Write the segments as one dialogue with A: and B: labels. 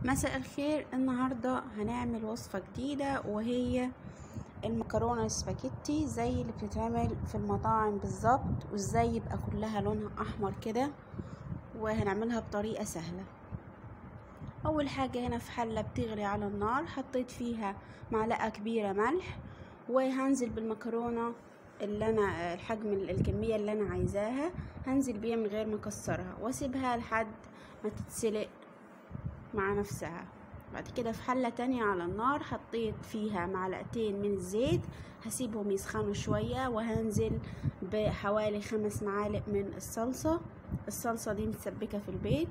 A: مساء الخير النهاردة هنعمل وصفة جديدة وهي المكرونة السباكيتي زي اللي بتتعمل في المطاعم بالظبط وازاي يبقى كلها لونها احمر كده وهنعملها بطريقة سهلة اول حاجة هنا في حلة بتغلي على النار حطيت فيها معلقة كبيرة ملح وهنزل بالمكرونة اللي انا الحجم الكمية اللي انا عايزاها هنزل بيها من غير ما اكسرها واسيبها لحد ما تتسلق مع نفسها بعد كده في حلة تانية على النار حطيت فيها معلقتين من الزيت هسيبهم يسخنوا شوية وهنزل بحوالي خمس معالق من الصلصة الصلصة دي متسبكة في البيت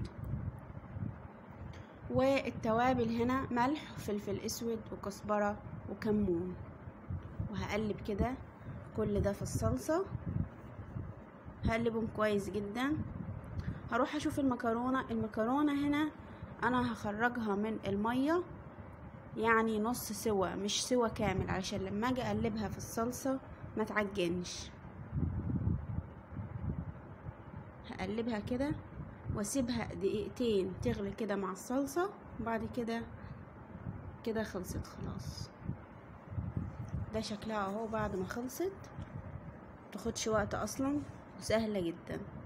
A: والتوابل هنا ملح وفلفل اسود وكزبرة وكمون وهقلب كده كل ده في الصلصة هقلبهم كويس جدا هروح اشوف المكرونة المكرونة هنا انا هخرجها من المية يعني نص سوا مش سوا كامل عشان لما اجي اقلبها في الصلصة ما تعجنش هقلبها كده واسيبها دقيقتين تغلي كده مع الصلصة وبعد كده كده خلصت خلاص ده شكلها اهو بعد ما خلصت تاخدش وقت اصلا وسهلة جدا